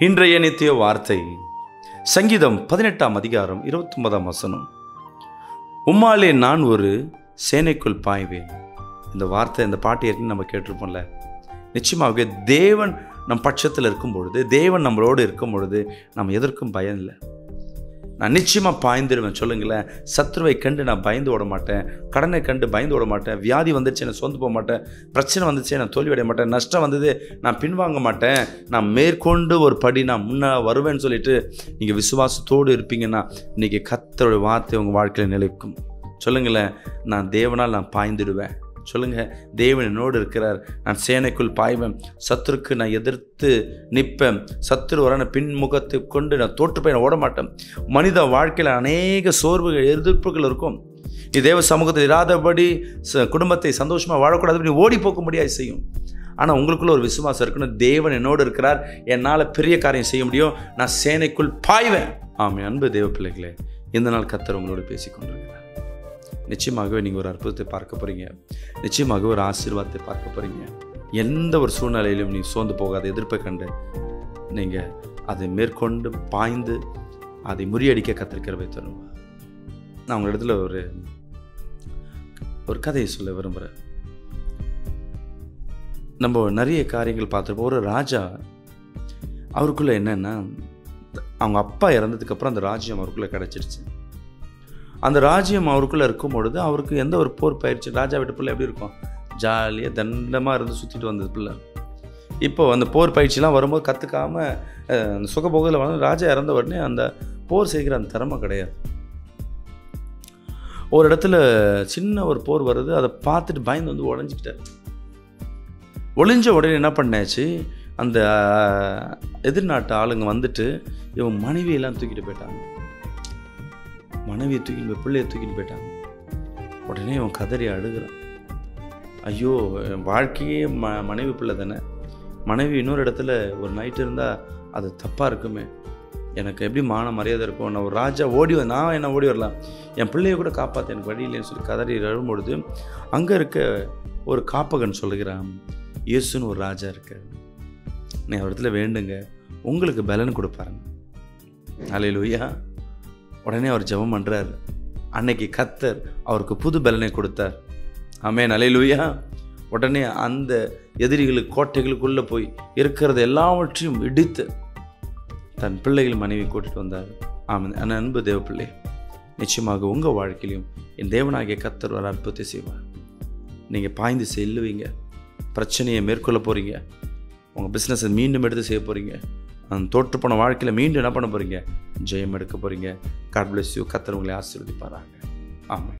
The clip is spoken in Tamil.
இன்றைய நித்திய வார்த்தை சங்கீதம் பதினெட்டாம் அதிகாரம் இருபத்தி ஒன்பதாம் வசனம் உம்மாலே நான் ஒரு சேனைக்குள் பாய்வேன் இந்த வார்த்தை இந்த பாட்டு ஏற்கனவே நம்ம கேட்டிருப்போம்ல நிச்சயமாகவே தேவன் நம் பட்சத்தில் இருக்கும் பொழுது தேவன் நம்மளோடு இருக்கும் பொழுது நம்ம எதற்கும் பயம் இல்லை நான் நிச்சயமாக பாய்ந்துடுவேன் சொல்லுங்களேன் சத்ருவை கண்டு நான் பயந்து ஓட மாட்டேன் கடனை கண்டு பயந்து ஓட மாட்டேன் வியாதி வந்துச்சு நான் சொந்து போக மாட்டேன் பிரச்சனை வந்துச்சு நான் தோல்வி அடைய மாட்டேன் நஷ்டம் வந்தது நான் பின்வாங்க மாட்டேன் நான் மேற்கொண்டு ஒரு படி நான் முன்னே வருவேன்னு சொல்லிட்டு நீங்கள் விசுவாசத்தோடு இருப்பீங்கன்னா இன்றைக்கி கத்தரோட வார்த்தை உங்கள் வாழ்க்கையில் நிலைக்கும் சொல்லுங்களேன் நான் தேவனால் நான் பாய்ந்துடுவேன் சொல்லுங்க தேவன் என்னோடு இருக்கிறார் நான் சேனைக்குள் பாய்வேன் சத்துருக்கு நான் எதிர்த்து நிற்பேன் சத்துரு வர பின்முகத்தை கொண்டு நான் தோற்று போய் நான் ஓட மாட்டேன் மனித வாழ்க்கையில் அநேக சோர்வுகள் எதிர்ப்புகள் இருக்கும் நீ தேவ சமூகத்தில் இராதபடி ச- குடும்பத்தை சந்தோஷமாக வாழக்கூடாது நீ ஓடி போகும்படியாக செய்யும் ஆனால் உங்களுக்குள்ள ஒரு விசுவாசம் இருக்கணும் தேவன் என்னோடு இருக்கிறார் என்னால் பெரிய காரியம் செய்ய முடியும் நான் சேனைக்குள் பாய்வேன் ஆமாம் அன்பு தேவ பிள்ளைகளே இந்த நாள் கத்தர் உங்களோடு பேசிக்கொண்டிருக்கிறார் நிச்சயமாகவே நீங்கள் ஒரு அற்புதத்தை பார்க்க போகிறீங்க நிச்சயமாக ஒரு ஆசீர்வாதத்தை பார்க்க போகிறீங்க எந்த ஒரு சூழ்நிலையிலும் நீ சோர்ந்து போகாத எதிர்ப்பை கண்டு நீங்கள் அதை மேற்கொண்டு பாய்ந்து அதை முறியடிக்க கத்திருக்கிறவை தரும் நான் உங்கள் இடத்துல ஒரு ஒரு கதையை சொல்ல விரும்புகிறேன் நம்ம நிறைய காரியங்கள் பார்த்துருப்போம் ஒரு ராஜா அவருக்குள்ள என்னன்னா அவங்க அப்பா இறந்ததுக்கப்புறம் அந்த ராஜ்யம் அவருக்குள்ளே கிடச்சிருச்சு அந்த ராஜ்யம் அவருக்குள்ளே இருக்கும் பொழுது அவருக்கு எந்த ஒரு போர் பயிற்சி ராஜா வீட்டு பிள்ளை எப்படி இருக்கும் ஜாலியாக தண்டமாக இருந்து சுற்றிட்டு வந்தது பிள்ளை இப்போ அந்த போர் பயிற்சிலாம் வரும்போது கற்றுக்காம அந்த சுகபோகத்தில் வந்து ராஜா இறந்த உடனே அந்த போர் செய்கிற அந்த திறமை கிடையாது ஒரு இடத்துல சின்ன ஒரு போர் வருது அதை பார்த்துட்டு பயந்து வந்து உடஞ்சிக்கிட்டார் ஒளிஞ்ச உடனே என்ன பண்ணாச்சு அந்த அஹ், எதிர்நாட்டு ஆளுங்க வந்துட்டு இவன் மனைவியெல்லாம் தூக்கிட்டு போயிட்டாங்க மனைவியை தூக்கிட்டு போய் பிள்ளையை தூக்கிட்டு போயிட்டாங்க உடனே அவன் கதறி அழுகிறான் ஐயோ என் வாழ்க்கையே ம மனைவி பிள்ளை தானே மனைவி இன்னொரு இடத்துல ஒரு நைட் இருந்தால் அது தப்பாக இருக்குமே எனக்கு எப்படி மான மரியாதை இருக்கும் நான் ஒரு ராஜா ஓடி வ- நான் என்ன ஓடி வரலாம் என் பிள்ளையை கூட காப்பாற்ற எனக்கு வழி இல்லைன்னு சொல்லி கதறி அழும்பொழுது அங்கே இருக்க ஒரு காப்பகன் சொல்லுகிறான் இயேசுன்னு ஒரு ராஜா இருக்கு நீ அவர் இடத்துல வேண்டுங்க உங்களுக்கு பலன் கொடுப்பாருங்க அலையிலுயா உடனே அவர் ஜெபம் பண்ணுறார் அன்னைக்கு கத்தர் அவருக்கு புது பலனை கொடுத்தார் ஆமே அலையிலுயா உடனே அந்த எதிரிகளுக்கு கோட்டைகளுக்குள்ளே போய் இருக்கிறது எல்லாவற்றையும் இடித்து தன் பிள்ளைகள் மனைவி கூட்டிட்டு வந்தார் ஆமாம் என் அன்பு தேவ பிள்ளை நிச்சயமாக உங்கள் வாழ்க்கையிலும் என் தேவனாகிய கத்தர் ஒரு அற்புதத்தை செய்வார் நீங்கள் பாய்ந்து செல்லுவீங்க பிரச்சனையை மேற்கொள்ள போகிறீங்க உங்கள் பிஸ்னஸை மீண்டும் எடுத்து செய்ய போகிறீங்க அந்த தோற்று போன வாழ்க்கையில் மீண்டும் என்ன பண்ண போகிறீங்க ஜெயம் எடுக்க போகிறீங்க காட் bless யூ கத்தர் உங்களை ஆசீர்வதிப்பாராங்க ஆமாம்